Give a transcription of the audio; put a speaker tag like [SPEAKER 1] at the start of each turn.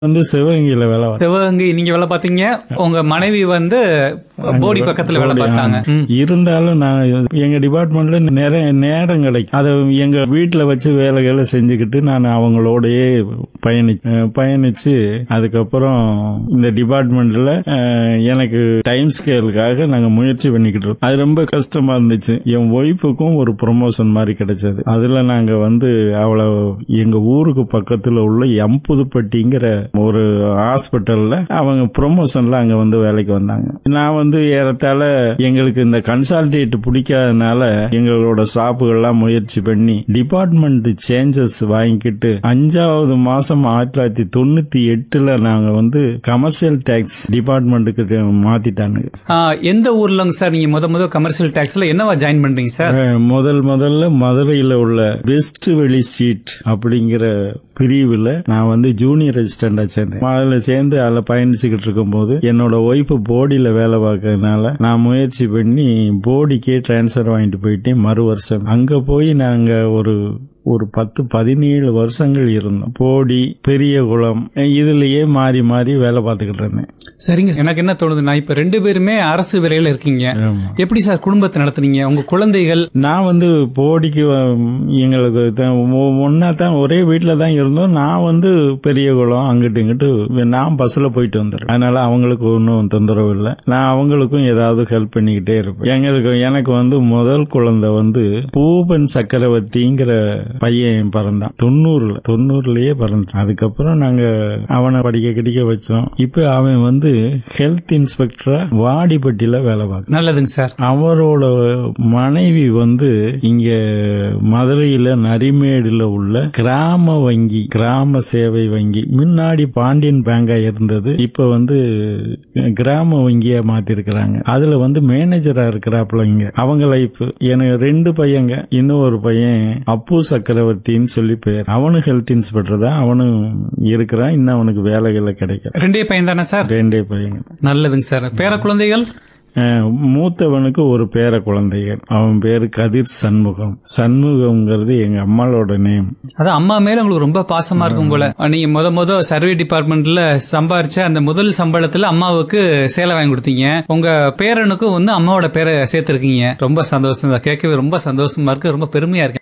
[SPEAKER 1] வந்து சிவகங்கையில வேலை பார்த்தேன்.
[SPEAKER 2] சிவகங்கை நீங்க வேலை பார்த்தீங்க உங்க மனைவி வந்து போடி பக்கத்துல வேலை
[SPEAKER 1] போடி,
[SPEAKER 2] பார்த்தாங்க
[SPEAKER 1] ஆ.
[SPEAKER 2] ம்.
[SPEAKER 1] இருந்தாலும் நான் எங்க டிபார்ட்மெண்ட்ல நிறைய நேரம் கிடைக்கும் அதை எங்க வீட்டுல வச்சு வேலைகளை செஞ்சுக்கிட்டு நான் அவங்களோடயே பயணி அஹ் பயணிச்சு அதுக்கப்புறம் இந்த டிபார்ட்மெண்ட்ல அஹ், எனக்கு டைம் ஸ்கேலுக்காக நாங்க முயற்சி பண்ணிக்கிட்டு இருக்கோம் அது ரொம்ப கஷ்டமா இருந்துச்சு என் ஒய்ஃபுக்கும் ஒரு ப்ரொமோஷன் மாதிரி கிடைச்சது அதுல நாங்க வந்து அவளை எங்க ஊருக்கு பக்கத்துல உள்ள எம்புதுப்பட்டிங்கிற ஒரு ஹாஸ்பிட்டல்ல அவங்க ப்ரொமோஷன்ல அங்க வந்து வேலைக்கு வந்தாங்க நான் வந்து ஏறத்தாழ எங்களுக்கு இந்த கன்சால்டேட் பிடிக்காதனால எங்களோட ஸ்டாஃபுகள்லாம் முயற்சி பண்ணி டிபார்ட்மெண்ட் சேஞ்சஸ் வாங்கிக்கிட்டு அஞ்சாவது மாசம் ஆயிரத்தி தொள்ளாயிரத்தி தொண்ணூத்தி எட்டுல நாங்க வந்து கமர்ஷியல் டேக்ஸ் டிபார்ட்மெண்ட்டுக்கு மாத்திட்டாங்க
[SPEAKER 2] ஆ, எந்த ஊர்லங்க சார் நீங்க முத முத கமர்ஷியல் டாக்ஸ்ல என்னவா ஜாயின் பண்றீங்க சார்
[SPEAKER 1] அஹ், முதல் முதல்ல மதுரையில உள்ள வெஸ்ட் வெளி ஸ்ட்ரீட் அப்படிங்கிற பிரிவுல நான் வந்து ஜூனியர் ரெசிஸ்டண்டா சேர்ந்தேன் அதுல சேர்ந்து அதுல பயணிச்சுக்கிட்டு இருக்கும்போது என்னோட ஒய்ஃப் போடியில வேலை பார்க்கறதுனால நான் முயற்சி பண்ணி போடிக்கே டிரான்ஸ்ஃபர் வாங்கிட்டு போயிட்டேன் மறு வருஷம் அங்க போய் நாங்க ஒரு ஒரு பத்து பதினேழு வருஷங்கள் இருந்தோம் போடி பெரிய குளம் இதுலயே மாறி மாறி வேலை பார்த்துக்கிட்டு இருந்தேன்
[SPEAKER 2] சரிங்க எனக்கு என்ன தோணுதுன்னா இப்ப ரெண்டு பேருமே அரசு வேலையில இருக்கீங்க
[SPEAKER 1] ஆமா.
[SPEAKER 2] எப்படி சார் குடும்பத்தை நடத்துனீங்க உங்க குழந்தைகள்
[SPEAKER 1] நான் வந்து போடிக்கு வ- எங்களுக்கு ஒன்னா தான் ஒரே வீட்டில் தான் இருந்தோம் நான் வந்து பெரிய குளம் அங்கிட்டு இங்கிட்டு நான் பஸ்ல போயிட்டு வந்துடுறேன் அதனால அவங்களுக்கு ஒன்றும் தொந்தரவு இல்லை நான் அவங்களுக்கும் ஏதாவது ஹெல்ப் பண்ணிக்கிட்டே இருப்பேன் எங்களுக்கு எனக்கு வந்து முதல் குழந்தை வந்து பூபன் சக்கரவர்த்திங்கிற பையன் பிறந்தான் தொண்ணூறுல தொண்ணூறுலயே பிறந்தான் அதுக்கப்புறம் நாங்க அவனை படிக்க கிடைக்க வச்சோம் இப்ப அவன் வந்து ஹெல்த் இன்ஸ்பெக்டரா வாடிப்பட்டியில வேலை பார்க்க
[SPEAKER 2] நல்லதுங்க சார்
[SPEAKER 1] அவரோட மனைவி வந்து இங்க மதுரையில நரிமேடுல உள்ள கிராம வங்கி கிராம சேவை வங்கி முன்னாடி பாண்டியன் பேங்கா இருந்தது இப்ப வந்து கிராம வங்கியா மாத்திருக்கிறாங்க அதுல வந்து மேனேஜரா இருக்கிறாப்புல இங்க அவங்க லைஃப் எனக்கு ரெண்டு பையங்க இன்னும் ஒரு பையன் அப்பு சக்கரவர்த்தின்னு சொல்லி பேர் அவனும் ஹெல்த் இன்ஸ்பெக்டர் தான் அவனும் இருக்கிறான் இன்னும் அவனுக்கு வேலைகளை கிடைக்கும்
[SPEAKER 2] ரெண்டே பையன் தானே சார்
[SPEAKER 1] ரெண்டே பையங்க
[SPEAKER 2] நல்லதுங்க சார் பேர குழந்தைகள்
[SPEAKER 1] அஹ் மூத்தவனுக்கு ஒரு பேர குழந்தைகள் அவன் பேரு கதிர் சண்முகம் சண்முகம்ங்கிறது எங்க அம்மாளோட நேம்
[SPEAKER 2] அதான் அம்மா மேல உங்களுக்கு ரொம்ப பாசமா இருக்கும் போல நீங்க முத முத சர்வே டிபார்ட்மெண்ட்ல சம்பாரிச்ச அந்த முதல் சம்பளத்துல அம்மாவுக்கு சேலை வாங்கி கொடுத்தீங்க உங்க பேரனுக்கும் வந்து அம்மாவோட பேரை சேர்த்திருக்கீங்க ரொம்ப சந்தோஷம் இதை கேட்கவே ரொம்ப சந்தோஷமா இருக்கு ரொம்ப பெருமையா இருக்கு